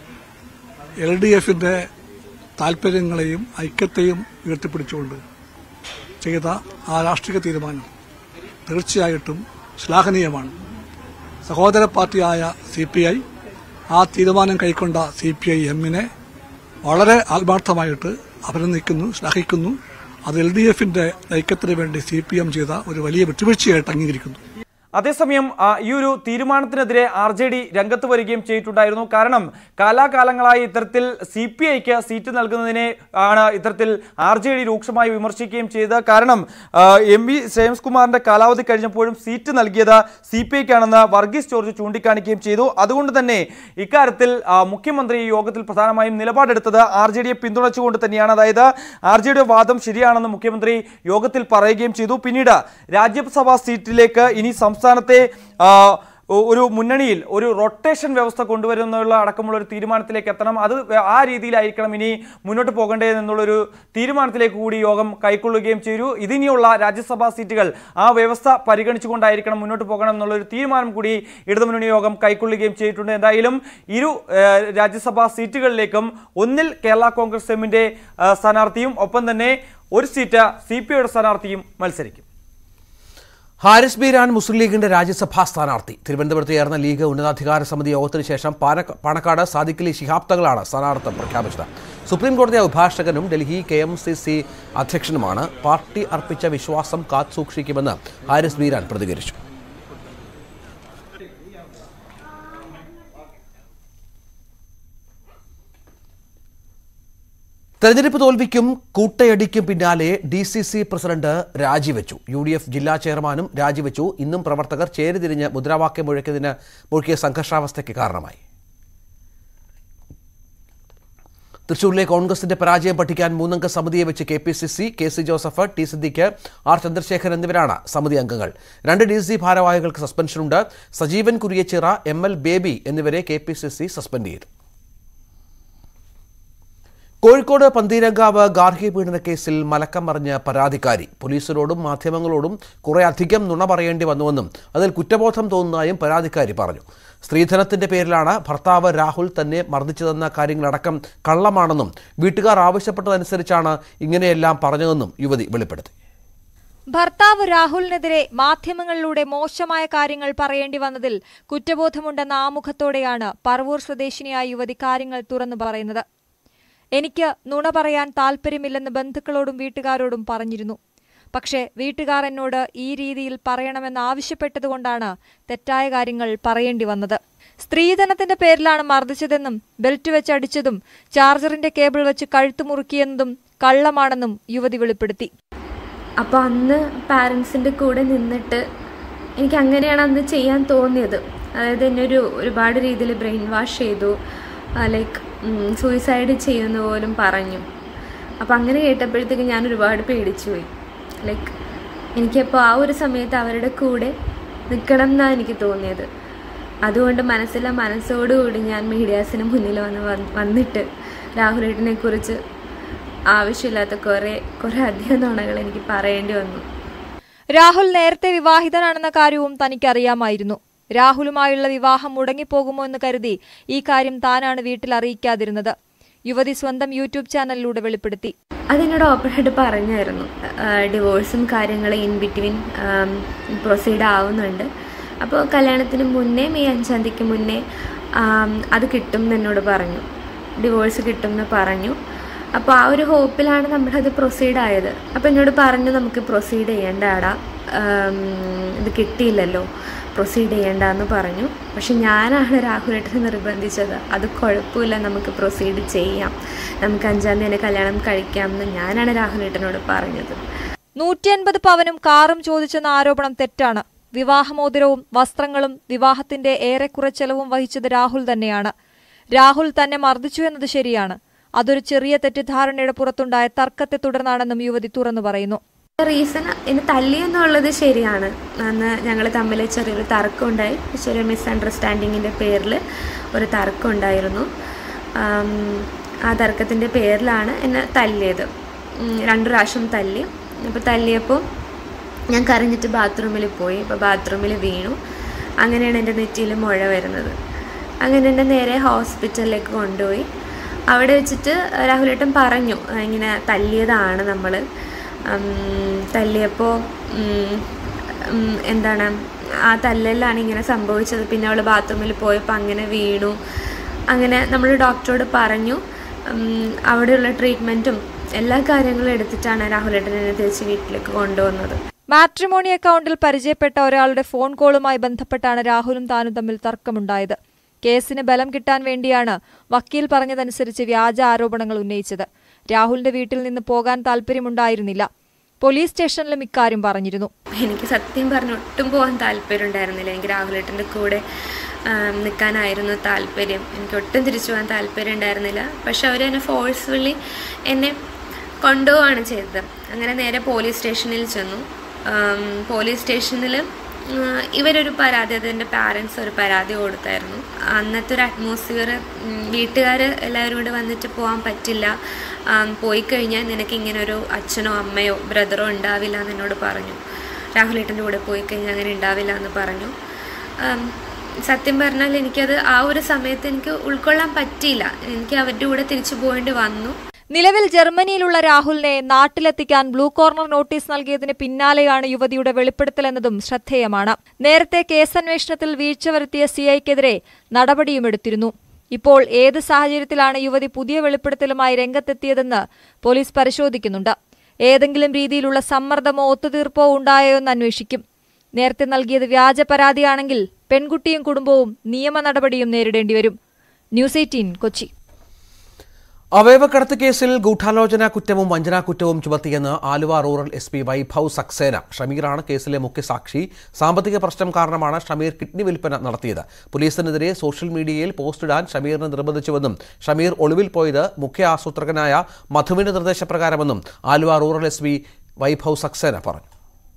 L D എഫിന്റെ താൽപര്യങ്ങളെയും ഐക്യത്തെയും ഉയർത്തിപ്പിടിച്ചുകൊണ്ട് ചെയ്ത ആ രാഷ്ട്രീയ തീരുമാനം തീർച്ചയായിട്ടും ശ്ലാഘനീയമാണ് സഹോദര പാർട്ടിയായ സി പി ഐ ആ തീരുമാനം കൈക്കൊണ്ട സി പി ഐ എമ്മിനെ വളരെ ആത്മാർത്ഥമായിട്ട് അഭിനന്ദിക്കുന്നു ശ്ലാഘിക്കുന്നു അത് എൽ ഡി എഫിന്റെ ഐക്യത്തിന് വേണ്ടി സി പി എം ചെയ്ത ഒരു വലിയ വിട്ടുവീഴ്ചയായിട്ട് അംഗീകരിക്കുന്നു അതേസമയം ആ, ഈ ഒരു തീരുമാനത്തിനെതിരെ ആർ ജെ ഡി രംഗത്ത് വരികയും ചെയ്തിട്ടുണ്ടായിരുന്നു കാരണം കാലാകാലങ്ങളായി ഇത്തരത്തിൽ സി പി ഐക്ക് സീറ്റ് നൽകുന്നതിനെ ആണ് ഇത്തരത്തിൽ ആർ ജെ ഡി രൂക്ഷമായി വിമർശിക്കുകയും ചെയ്തത് കാരണം ആ, എം വി ശ്രേയംസ് കുമാറിന്റെ കാലാവധി കഴിഞ്ഞപ്പോഴും സീറ്റ് നൽകിയത് സി പി ഐക്കാണെന്ന് വർഗീസ് ജോർജ് ചൂണ്ടിക്കാണിക്കുകയും ചെയ്തു അതുകൊണ്ട് തന്നെ ഇക്കാര്യത്തിൽ ആ, മുഖ്യമന്ത്രി ഈ യോഗത്തിൽ പ്രധാനമായും നിലപാടെടുത്തത് ആർ ജെ ഡിയെ പിന്തുണച്ചുകൊണ്ട് തന്നെയാണ് അതായത് ആർ ജെ ഡിയുടെ വാദം ശരിയാണെന്ന് മുഖ്യമന്ത്രി യോഗത്തിൽ പറയുകയും ചെയ്തു പിന്നീട് രാജ്യസഭാ സീറ്റിലേക്ക് ഇനി സംസ്ഥാനത്തെ ആ, ഒ- ഒരു മുന്നണിയിൽ ഒരു റൊട്ടേഷൻ വ്യവസ്ഥ കൊണ്ടുവരുന്നുള്ള അടക്കമുള്ള ഒരു തീരുമാനത്തിലേക്ക് എത്തണം അത് വേ- ആ രീതിയിലായിരിക്കണം ഇനി മുന്നോട്ട് പോകേണ്ടതെന്നുള്ളൊരു തീരുമാനത്തിലേക്ക് കൂടി യോഗം കൈക്കൊള്ളുകയും ചെയ്തു ഇതിനിയുള്ള രാജ്യസഭാ സീറ്റുകൾ ആ വ്യവസ്ഥ പരിഗണിച്ചുകൊണ്ടായിരിക്കണം മുന്നോട്ട് പോകണം എന്നുള്ളൊരു തീരുമാനം കൂടി ഇടതുമുന്നണി യോഗം കൈക്കൊള്ളുകയും ചെയ്തിട്ടുണ്ട് എന്തായാലും ഇരു ഏഹ്, രാജ്യസഭാ സീറ്റുകളിലേക്കും ഒന്നിൽ കേരള കോൺഗ്രസ് എമ്മിന്റെ ആ, സ്ഥാനാർത്ഥിയും ഒപ്പം തന്നെ ഒരു സീറ്റ് സി പി ഐയുടെ സ്ഥാനാർത്ഥിയും മത്സരിക്കും ഹാരിസ് ബീരാൻ മുസ്ലിം ലീഗിന്റെ രാജ്യസഭാ സ്ഥാനാർത്ഥി തിരുവനന്തപുരത്ത് ചേർന്ന ലീഗ് ഉന്നതാധികാര സമിതി യോഗത്തിന് ശേഷം പാനക്ക- പാണക്കാട് സാദിഖലി ശിഹാബ് തങ്ങളാണ് സ്ഥാനാർത്ഥം പ്രഖ്യാപിച്ചത് സുപ്രീം കോടതി അഭിഭാഷകനും Delhi K M C C അധ്യക്ഷനുമാണ് പാർട്ടി അർപ്പിച്ച വിശ്വാസം കാത്തുസൂക്ഷിക്കുമെന്ന് ഹാരിസ് ബീരാൻ പ്രതികരിച്ചു തെരഞ്ഞെടുപ്പ് തോൽവിക്കും കൂട്ടയടിക്കും പിന്നാലെ ഡി സി സി പ്രസിഡന്റ് രാജിവെച്ചു യു ഡി എഫ് ജില്ലാ ചെയർമാനും രാജിവെച്ചു ഇന്നും പ്രവർത്തകർ ചേരിതിരിഞ്ഞ് മുദ്രാവാക്യം മുഴക്കിയതിന് മുഴുക്കിയ സംഘർഷാവസ്ഥയ്ക്ക് കാരണമായി തൃശൂരിലെ കോൺഗ്രസിന്റെ പരാജയം പഠിക്കാൻ മൂന്നംഗ സമിതിയെ വെച്ച് K P C C K C Joseph T Siddique R Chandrasekharan എന്നിവരാണ് സമിതി അംഗങ്ങൾ രണ്ട് ഡി സി ഭാരവാഹികൾക്ക് സസ്പെൻഷനുണ്ട് സജീവൻ കുരിയച്ചിറ എം എൽ ബേബി എന്നിവരെ K P C C suspend ചെയ്തു കോഴിക്കോട് പന്തീരങ്കാവ് ഗാർഹിക പീഡന കേസിൽ മലക്കം മറിഞ്ഞ പരാതിക്കാരി പോലീസിനോടും മാധ്യമങ്ങളോടും കുറെ അധികം നുണ പറയേണ്ടി വന്നുവെന്നും അതിൽ കുറ്റബോധം തോന്നുന്നതായും പരാതിക്കാരി പറഞ്ഞു സ്ത്രീധനത്തിന്റെ പേരിലാണ് ഭർത്താവ് രാഹുൽ തന്നെ മർദ്ദിച്ചതെന്ന കാര്യങ്ങളടക്കം കള്ളമാണെന്നും വീട്ടുകാർ ആവശ്യപ്പെട്ടതനുസരിച്ചാണ് ഇങ്ങനെയെല്ലാം പറഞ്ഞതെന്നും യുവതി വെളിപ്പെടുത്തി ഭർത്താവ് രാഹുലിനെതിരെ മാധ്യമങ്ങളിലൂടെ മോശമായ കാര്യങ്ങൾ പറയേണ്ടി വന്നതിൽ കുറ്റബോധമുണ്ടെന്ന ആമുഖത്തോടെയാണ് പറവൂർ സ്വദേശിനിയായ യുവതി കാര്യങ്ങൾ തുറന്നു പറയുന്നത് എനിക്ക് നുണ പറയാൻ താല്പര്യമില്ലെന്ന് ബന്ധുക്കളോടും വീട്ടുകാരോടും പറഞ്ഞിരുന്നു പക്ഷേ വീട്ടുകാർ എന്നോട് ഈ രീതിയിൽ പറയണമെന്ന് ആവശ്യപ്പെട്ടതുകൊണ്ടാണ് തെറ്റായ കാര്യങ്ങൾ പറയേണ്ടി വന്നത് സ്ത്രീധനത്തിന്റെ പേരിലാണ് മർദ്ദിച്ചതെന്നും ബെൽറ്റ് വെച്ച് അടിച്ചതും ചാർജറിന്റെ കേബിൾ വെച്ച് കഴുത്തു മുറുക്കിയെന്നതും കള്ളമാണെന്നും യുവതി വെളിപ്പെടുത്തി അപ്പോൾ അന്ന് പാരൻസിൻ്റെ കൂടെ നിന്നിട്ട് എനിക്ക് അങ്ങനെയാണ് അന്ന് ചെയ്യാൻ തോന്നിയത് അതായത് എന്നെ ഒരു ഒരുപാട് രീതിയിൽ ബ്രെയിൻ വാഷ് ചെയ്തു ലൈക്ക് സൂയിസൈഡ് ചെയ്യുന്ന പോലും പറഞ്ഞു അപ്പോൾ അങ്ങനെ കേട്ടപ്പോഴത്തേക്ക് ഞാൻ ഒരുപാട് പേടിച്ചു പോയി ലൈക്ക് എനിക്കപ്പോൾ ആ ഒരു സമയത്ത് അവരുടെ കൂടെ നിൽക്കണം എന്നാണ് എനിക്ക് തോന്നിയത് അതുകൊണ്ട് മനസ്സിലെ മനസ്സോടുകൂടി ഞാൻ മീഡിയാസിന് മുന്നിൽ വന്ന് വന്ന് വന്നിട്ട് രാഹുലേട്ടനെ കുറിച്ച് ആവശ്യമില്ലാത്ത കുറേ കുറേ അധികം നുണകൾ എനിക്ക് പറയേണ്ടി വന്നു രാഹുൽ നേരത്തെ വിവാഹിതനാണെന്ന കാര്യവും തനിക്കറിയാമായിരുന്നു രാഹുലുമായുള്ള വിവാഹം മുടങ്ങിപ്പോകുമോ എന്ന് കരുതി ഈ കാര്യം താനാണ് വീട്ടിൽ അറിയിക്കാതിരുന്നത് യുവതി സ്വന്തം യൂട്യൂബ് ചാനലിലൂടെ വെളിപ്പെടുത്തി അതെന്നോട് ഓപ്പണായിട്ട് പറഞ്ഞായിരുന്നു ഡിവോഴ്സും കാര്യങ്ങളും ഇൻ ബിറ്റ്വീൻ പ്രൊസീഡ് ആവുന്നുണ്ട് അപ്പോൾ കല്യാണത്തിന് മുന്നേ മെയ് അഞ്ചാം തീയതിക്ക് മുന്നേ ആം, അത് കിട്ടും എന്ന് എന്നോട് പറഞ്ഞു ഡിവോഴ്സ് കിട്ടും എന്ന് പറഞ്ഞു അപ്പോൾ ആ ഒരു ഹോപ്പിലാണ് നമ്മളത് പ്രൊസീഡ് ആയത് അപ്പോൾ എന്നോട് പറഞ്ഞു നമുക്ക് പ്രൊസീഡ് ചെയ്യേണ്ടാടാ ആം, ഇത് കിട്ടിയില്ലല്ലോ പ്രൊസീഡ് ചെയ്യേണ്ട എന്ന് പറഞ്ഞു പക്ഷെ ഞാനാണ് രാഹുലേട്ടനെ നിർബന്ധിച്ചത് അത് കുഴപ്പമില്ല നമുക്ക് പ്രൊസീഡ് ചെയ്യാം നമുക്ക് അഞ്ചാം തീയതി കല്യാണം കഴിക്കാം എന്ന് ഞാനാണ് രാഹുലേട്ടനോട് പറഞ്ഞത് നൂറ്റി അൻപത് പവനും കാറും ചോദിച്ചെന്ന ആരോപണം തെറ്റാണ് വിവാഹമോതിരവും വസ്ത്രങ്ങളും വിവാഹത്തിന്റെ ഏറെക്കുറെ ചെലവും വഹിച്ചത് രാഹുൽ തന്നെയാണ് രാഹുൽ തന്നെ മർദ്ദിച്ചു എന്നത് ശരിയാണ് അതൊരു ചെറിയ തെറ്റിദ്ധാരണയുടെ പുറത്തുണ്ടായ തർക്കത്തെ തുടർന്നാണെന്നും യുവതി തുറന്നു പറയുന്നു റീസൺ എന്നെ തല്ലിയെന്നുള്ളത് ശരിയാണ് അന്ന് ഞങ്ങൾ തമ്മിൽ ചെറിയൊരു തർക്കം ഉണ്ടായി ചെറിയൊരു മിസ്അണ്ടർസ്റ്റാൻഡിങ്ങിൻ്റെ പേരിൽ ഒരു തർക്കം ഉണ്ടായിരുന്നു ആം, ആ തർക്കത്തിൻ്റെ പേരിലാണ് എന്നെ തല്ലിയത് ഉം, രണ്ടു പ്രാവശ്യം തല്ലി അപ്പോൾ തല്ലിയപ്പോൾ ഞാൻ കരഞ്ഞിട്ട് ബാത്റൂമിൽ പോയി അപ്പോൾ ബാത്റൂമിൽ വീണു അങ്ങനെയാണ് എൻ്റെ നെറ്റിയിൽ മുഴ വരുന്നത് അങ്ങനെ എന്നെ നേരെ ഹോസ്പിറ്റലിലേക്ക് കൊണ്ടുപോയി അവിടെ വെച്ചിട്ട് രാഹുലേട്ടൻ പറഞ്ഞു ഇങ്ങനെ തല്ലിയതാണ് നമ്മൾ തല്ലിയപ്പോൾ എന്താണ് ആ തല്ലലിലാണ് ഇങ്ങനെ സംഭവിച്ചത് പിന്നെ അവൾ ബാത്റൂമിൽ പോയപ്പോൾ അങ്ങനെ വീണു അങ്ങനെ നമ്മൾ ഡോക്ടറോട് പറഞ്ഞു ഉം, അവിടെയുള്ള ട്രീറ്റ്മെൻറ്റും എല്ലാ കാര്യങ്ങളും എടുത്തിട്ടാണ് രാഹുലേട്ടൻ എന്നെ തിരിച്ച് വീട്ടിലേക്ക് കൊണ്ടുവന്നത് മാട്രിമോണി അക്കൗണ്ടിൽ പരിചയപ്പെട്ട ഒരാളുടെ ഫോൺ കോളുമായി ബന്ധപ്പെട്ടാണ് രാഹുലും താനും തമ്മിൽ തർക്കമുണ്ടായത് കേസിന് ബലം കിട്ടാൻ വേണ്ടിയാണ് വക്കീൽ പറഞ്ഞതനുസരിച്ച് വ്യാജ ആരോപണങ്ങൾ ഉന്നയിച്ചത് രാഹുലിന്റെ വീട്ടിൽ നിന്ന് പോകാൻ താല്പര്യമുണ്ടായിരുന്നില്ല പോലീസ് സ്റ്റേഷനിലും ഇക്കാര്യം പറഞ്ഞിരുന്നു എനിക്ക് സത്യം പറഞ്ഞ ഒട്ടും പോകാൻ താല്പര്യം ഉണ്ടായിരുന്നില്ല എനിക്ക് രാഹുലേട്ടൻ്റെ കൂടെ ആം, നിൽക്കാനായിരുന്നു താല്പര്യം എനിക്ക് ഒട്ടും തിരിച്ചു പോകാൻ താല്പര്യം ഉണ്ടായിരുന്നില്ല പക്ഷെ അവർ എന്നെ ഫോഴ്സ്ഫുള്ളി എന്നെ കൊണ്ടുപോവാണ് ചെയ്തത് അങ്ങനെ നേരെ പോലീസ് സ്റ്റേഷനിൽ ചെന്നു ആം, പോലീസ് സ്റ്റേഷനിൽ ഇവരൊരു പരാതി അതെൻ്റെ പാരൻസ് ഒരു പരാതി കൊടുത്തായിരുന്നു അന്നത്തെ ഒരു അറ്റ്മോസ്ഫിയർ വീട്ടുകാർ എല്ലാവരും കൂടെ വന്നിട്ട് പോകാൻ പറ്റില്ല ആം, പോയി കഴിഞ്ഞാൽ നിനക്ക് ഇങ്ങനെ ഒരു അച്ഛനോ അമ്മയോ ബ്രദറോ ഉണ്ടാവില്ല എന്ന് എന്നോട് പറഞ്ഞു രാഹുലേട്ടൻ്റെ കൂടെ പോയി കഴിഞ്ഞാൽ അങ്ങനെ ഉണ്ടാവില്ല എന്ന് പറഞ്ഞു ആം, സത്യം പറഞ്ഞാൽ എനിക്കത് ആ ഒരു സമയത്ത് എനിക്ക് ഉൾക്കൊള്ളാൻ പറ്റിയില്ല എനിക്ക് അവരുടെ കൂടെ തിരിച്ചു പോകേണ്ടി വന്നു നിലവിൽ ജർമ്മനിയിലുള്ള രാഹുലിനെ നാട്ടിലെത്തിക്കാൻ ബ്ലൂ കോർണർ നോട്ടീസ് നൽകിയതിന് പിന്നാലെയാണ് യുവതിയുടെ വെളിപ്പെടുത്തലെന്നതും ശ്രദ്ധേയമാണ് നേരത്തെ കേസന്വേഷണത്തിൽ വീഴ്ച വരുത്തിയ സിഐക്കെതിരെ നടപടിയുമെടുത്തിരുന്നു ഇപ്പോൾ ഏത് സാഹചര്യത്തിലാണ് യുവതി പുതിയ വെളിപ്പെടുത്തലുമായി രംഗത്തെത്തിയതെന്ന് പോലീസ് പരിശോധിക്കുന്നുണ്ട് ഏതെങ്കിലും രീതിയിലുള്ള സമ്മർദ്ദമോ ഒത്തുതീർപ്പോ ഉണ്ടായോ എന്ന് അന്വേഷിക്കും നേരത്തെ നൽകിയത് വ്യാജ പരാതിയാണെങ്കിൽ പെൺകുട്ടിയും കുടുംബവും നിയമ നടപടിയും നേരിടേണ്ടി വരും ന്യൂസ് എയ്റ്റീൻ കൊച്ചി അവയവക്കടത്ത് കേസിൽ ഗൂഢാലോചന കുറ്റവും വഞ്ചനാ കുറ്റവും ചുമത്തിയെന്ന് Aluva rural S P Vaibhav Saxena ഷമീറാണ് കേസിലെ മുഖ്യസാക്ഷി സാമ്പത്തിക പ്രശ്നം കാരണമാണ് ഷമീർ കിഡ്നി വിൽപ്പന നടത്തിയത് പോലീസിനെതിരെ സോഷ്യൽ മീഡിയയിൽ പോസ്റ്റിടാൻ ഷമീറിനെ നിർബന്ധിച്ചുവെന്നും ഷമീർ ഒളിവിൽ പോയത് മുഖ്യ ആസൂത്രകനായ മധുവിന്റെ നിർദ്ദേശപ്രകാരമെന്നും Aluva rural S P Vaibhav Saxena പറഞ്ഞു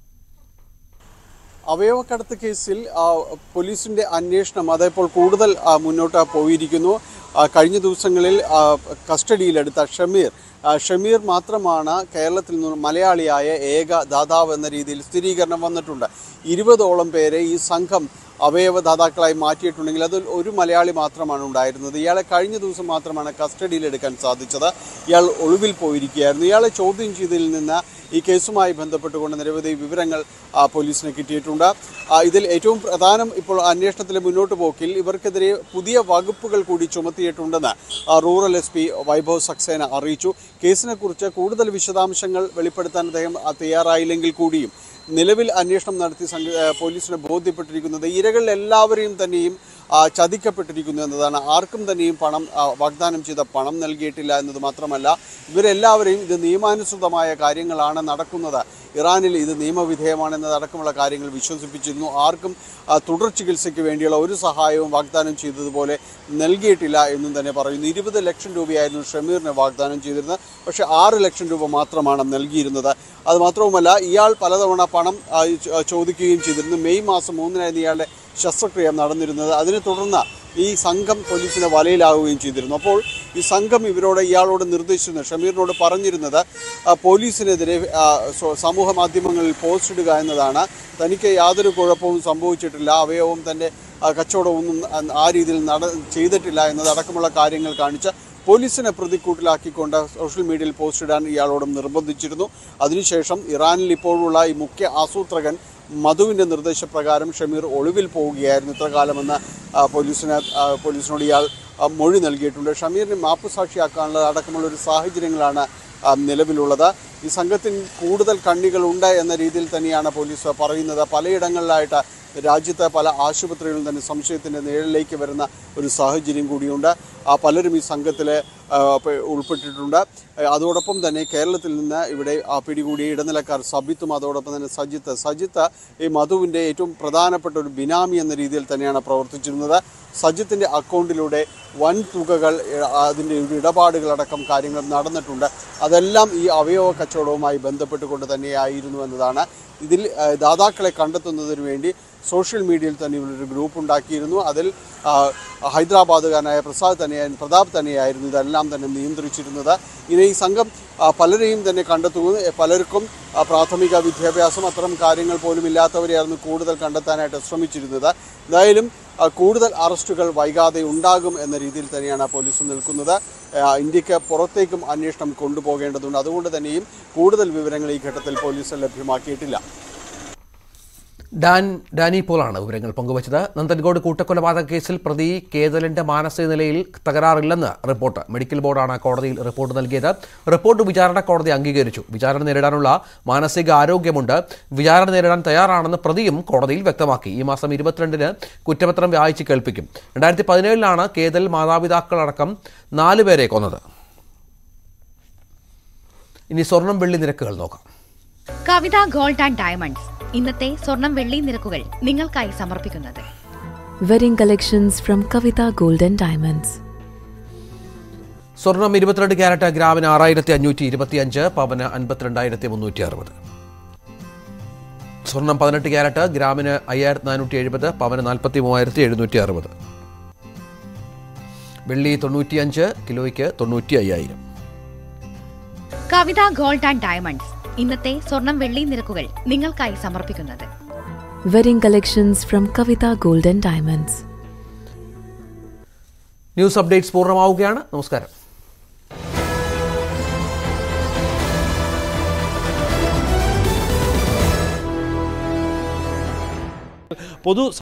അവയവക്കടത്ത് കേസിൽ ആ, പോലീസിന്റെ അന്വേഷണം അതിപ്പോൾ കൂടുതൽ ആ, മുന്നോട്ട് പോയിരിക്കുന്നു ആ, കഴിഞ്ഞ ദിവസങ്ങളിൽ ആ, കസ്റ്റഡിയിലെടുത്ത ഷമീർ ആ, ഷമീർ മാത്രമാണ് കേരളത്തിൽ നിന്ന് മലയാളിയായ ഏക ദാതാവ് എന്ന രീതിയിൽ സ്ഥിരീകരണം വന്നിട്ടുണ്ട് ഇരുപതോളം പേരെ ഈ സംഘം അവയവദാതാക്കളായി മാറ്റിയിട്ടുണ്ടെങ്കിൽ അതിൽ ഒരു മലയാളി മാത്രമാണ് ഉണ്ടായിരുന്നത് ഇയാളെ കഴിഞ്ഞ ദിവസം മാത്രമാണ് കസ്റ്റഡിയിലെടുക്കാൻ സാധിച്ചത് ഇയാൾ ഒളിവിൽ പോയിരിക്കുകയായിരുന്നു ഇയാളെ ചോദ്യം ചെയ്തതിൽ നിന്ന് ഈ കേസുമായി ബന്ധപ്പെട്ടുകൊണ്ട് നിരവധി വിവരങ്ങൾ ആ, പോലീസിന് കിട്ടിയിട്ടുണ്ട് ആ, ഇതിൽ ഏറ്റവും പ്രധാനം ഇപ്പോൾ അന്വേഷണത്തിലെ മുന്നോട്ട് പോക്കിൽ ഇവർക്കെതിരെ പുതിയ വകുപ്പുകൾ കൂടി ചുമത്തിയിട്ടുണ്ടെന്ന് ആ, rural S P Vaibhav Saxena അറിയിച്ചു കേസിനെക്കുറിച്ച് കൂടുതൽ വിശദാംശങ്ങൾ വെളിപ്പെടുത്താൻ അദ്ദേഹം ആ, തയ്യാറായില്ലെങ്കിൽ കൂടിയും നിലവിൽ അന്വേഷണം നടത്തി സംഘ ആ, പോലീസിന് ബോധ്യപ്പെട്ടിരിക്കുന്നത് ഇരകളിൽ എല്ലാവരെയും തന്നെയും ആ, ചതിക്കപ്പെട്ടിരിക്കുന്നു എന്നതാണ് ആർക്കും തന്നെയും പണം ആ, വാഗ്ദാനം ചെയ്ത പണം നൽകിയിട്ടില്ല എന്നത് മാത്രമല്ല ഇവരെല്ലാവരെയും ഇത് നിയമാനുസൃതമായ കാര്യങ്ങളാണ് നടക്കുന്നത് ഇറാനിൽ ഇത് നിയമവിധേയമാണെന്നതടക്കമുള്ള കാര്യങ്ങൾ വിശ്വസിപ്പിച്ചിരുന്നു ആർക്കും ആ, തുടർ ചികിത്സയ്ക്ക് വേണ്ടിയുള്ള ഒരു സഹായവും വാഗ്ദാനം ചെയ്തതുപോലെ നൽകിയിട്ടില്ല എന്നും തന്നെ പറയുന്നു ഇരുപത് ലക്ഷം രൂപയായിരുന്നു ഷമീറിന് വാഗ്ദാനം ചെയ്തിരുന്നത് പക്ഷേ ആറ് ലക്ഷം രൂപ മാത്രമാണ് നൽകിയിരുന്നത് അത് മാത്രവുമല്ല ഇയാൾ പലതവണ പണം ആ, ചോ- ചോദിക്കുകയും ചെയ്തിരുന്നു മെയ് മാസം മൂന്നിനായിരുന്നു ഇയാളുടെ ശസ്ത്രക്രിയ നടന്നിരുന്നത് അതിനെ തുടർന്ന് ഈ സംഘം പോലീസിന്റെ വലയിലാവുകയും ചെയ്തിരുന്നു അപ്പോൾ ഈ സംഘം ഇവരോട് ഇയാളോട് നിർദ്ദേശിച്ചിരുന്നു ഷമീറിനോട് പറഞ്ഞിരുന്നത് ആ, പോലീസിനെതിരെ ആ, സോ- സമൂഹ മാധ്യമങ്ങളിൽ പോസ്റ്റ് ഇടുക എന്നതാണ് തനിക്ക് യാതൊരു കുഴപ്പവും സംഭവിച്ചിട്ടില്ല അവയവം തൻ്റെ ആ, കച്ചവടമൊന്നും ആ- ആ രീതിയിൽ നട ചെയ്തിട്ടില്ല എന്നതടക്കമുള്ള കാര്യങ്ങൾ കാണിച്ച് പോലീസിനെ പ്രതിക്കൂട്ടിലാക്കിക്കൊണ്ട് സോഷ്യൽ മീഡിയയിൽ പോസ്റ്റ് ഇടാൻ ഇയാളോടും നിർബന്ധിച്ചിരുന്നു അതിനുശേഷം ഇറാനിൽ ഇപ്പോഴുള്ള ഈ മുഖ്യ ആസൂത്രകൻ മധുവിൻ്റെ നിർദ്ദേശപ്രകാരം ഷമീർ ഒളിവിൽ പോവുകയായിരുന്നു ഇത്ര കാലമെന്ന് ആ, പോലീസിന് ആ, പോലീസിനോട് ഇയാൾ ആ, മൊഴി നൽകിയിട്ടുണ്ട് ഷമീറിനെ മാപ്പുസാക്ഷിയാക്കാനുള്ള അടക്കമുള്ള ഒരു സാഹചര്യങ്ങളാണ് ആ, നിലവിലുള്ളത് ഈ സംഘത്തിന് കൂടുതൽ കണ്ണികളുണ്ട് എന്ന രീതിയിൽ തന്നെയാണ് പോലീസ് പറയുന്നത് പലയിടങ്ങളിലായിട്ട് രാജ്യത്തെ പല ആശുപത്രികളിലും തന്നെ സംശയത്തിൻ്റെ നിഴലിലേക്ക് വരുന്ന ഒരു സാഹചര്യം കൂടിയുണ്ട് ആ പലരും ഈ സംഘത്തിൽ ഉൾപ്പെട്ടിട്ടുണ്ട് ആ, അതോടൊപ്പം തന്നെ കേരളത്തിൽ നിന്ന് ഇവിടെ ആ പിടികൂടിയ ഇടനിലക്കാർ സബിത്തും അതോടൊപ്പം തന്നെ സജിത്ത് സജിത്ത് ഈ മധുവിൻ്റെ ഏറ്റവും പ്രധാനപ്പെട്ട ഒരു ബിനാമി എന്ന രീതിയിൽ തന്നെയാണ് പ്രവർത്തിച്ചിരുന്നത് സജിത്തിൻ്റെ അക്കൗണ്ടിലൂടെ വൻ തുകകൾ ഏ, അതിൻ്റെ ഒരു ഇടപാടുകളടക്കം കാര്യങ്ങൾ നടന്നിട്ടുണ്ട് അതെല്ലാം ഈ അവയവ കച്ചവടവുമായി ബന്ധപ്പെട്ടുകൊണ്ട് തന്നെയായിരുന്നു എന്നതാണ് ഇതിൽ ആ, ദാതാക്കളെ കണ്ടെത്തുന്നതിന് വേണ്ടി സോഷ്യൽ മീഡിയയിൽ തന്നെ ഇവരൊരു ഗ്രൂപ്പ് ഉണ്ടാക്കിയിരുന്നു അതിൽ ആ, ഹൈദരാബാദുകാരനായ പ്രസാദ് തന്നെയായിരുന്നു പ്രതാപ് തന്നെയായിരുന്നു ഇതെല്ലാം തന്നെ നിയന്ത്രിച്ചിരുന്നത് ഇനി ഈ സംഘം ആ, പലരെയും തന്നെ കണ്ടെത്തുന്നു എ, പലർക്കും ആ, പ്രാഥമിക വിദ്യാഭ്യാസം അത്തരം കാര്യങ്ങൾ പോലും ഇല്ലാത്തവരെയായിരുന്നു കൂടുതൽ കണ്ടെത്താനായിട്ട് ശ്രമിച്ചിരുന്നത് എന്തായാലും ആ, കൂടുതൽ അറസ്റ്റുകൾ വൈകാതെ ഉണ്ടാകും എന്ന രീതിയിൽ തന്നെയാണ് പോലീസ് നിൽക്കുന്നത് ആ, ഇന്ത്യക്ക് പുറത്തേക്കും അന്വേഷണം കൊണ്ടുപോകേണ്ടതുണ്ട് അതുകൊണ്ട് തന്നെയും കൂടുതൽ വിവരങ്ങൾ ഈ ഘട്ടത്തിൽ പോലീസ് ലഭ്യമാക്കിയിട്ടില്ല ഡാൻ ഡാനി പോളാണ് വിവരങ്ങൾ പങ്കുവച്ചത് നന്ദൻകോട് കൂട്ടക്കൊലപാതക കേസിൽ പ്രതി കേതലിന്റെ മാനസിക നിലയിൽ തകരാറില്ലെന്ന് റിപ്പോർട്ട് മെഡിക്കൽ ബോർഡാണ് കോടതിയിൽ റിപ്പോർട്ട് നൽകിയത് റിപ്പോർട്ട് വിചാരണ കോടതി അംഗീകരിച്ചു വിചാരണ നേരിടാനുള്ള മാനസിക ആരോഗ്യമുണ്ട് വിചാരണ നേരിടാൻ തയ്യാറാണെന്ന് പ്രതിയും കോടതിയിൽ വ്യക്തമാക്കി ഈ മാസം ഇരുപത്തിരണ്ടിന് കുറ്റപത്രം വായിച്ച് കേൾപ്പിക്കും രണ്ടായിരത്തി പതിനേഴിലാണ് കേതൽ മാതാപിതാക്കളടക്കം നാല് പേരെ കൊന്നത് ഇനി സ്വർണം വെള്ളി നിരക്കുകൾ നോക്കാം കവിത ഗോൾഡ് ആൻഡ് ഡയമണ്ട്സ് ഇന്നത്തെ സ്വർണം വെള്ളി നിരക്കുകൾ നിങ്ങൾക്കായി സമർപ്പിക്കുന്നത് Wedding collections from Kavita Gold and Diamonds. സ്വർണം ഇരുപത്തിരണ്ട് ക്യാരറ്റ് ഗ്രാമിന് ആറായിരത്തി അഞ്ഞൂറ്റി ഇരുപത്തിയഞ്ച് പവന് അൻപത്തിരണ്ടായിരത്തി മുന്നൂറ്റി അറുപത് സ്വർണം പതിനെട്ട് ക്യാരറ്റ് ഗ്രാമിന് അയ്യായിരത്തി നാനൂറ്റി എഴുപത് പവന് നാൽപ്പത്തി മൂവായിരത്തി എഴുന്നൂറ്റി അറുപത് വെള്ളി തൊണ്ണൂറ്റിയഞ്ച് കിലോയ്ക്ക് തൊണ്ണൂറ്റി അയ്യായിരം കവിത ഗോൾഡ് ആൻഡ് ഡയമണ്ട്സ് ഇന്നത്തെ സ്വർണം വെള്ളി നിരക്കുകൾ നിങ്ങൾക്കായി സമർപ്പിക്കുന്നത് Wedding collections from Kavita Gold and Diamonds. News updates പൂർണ്ണമാവുകയാണ് നമസ്കാരം പൊതു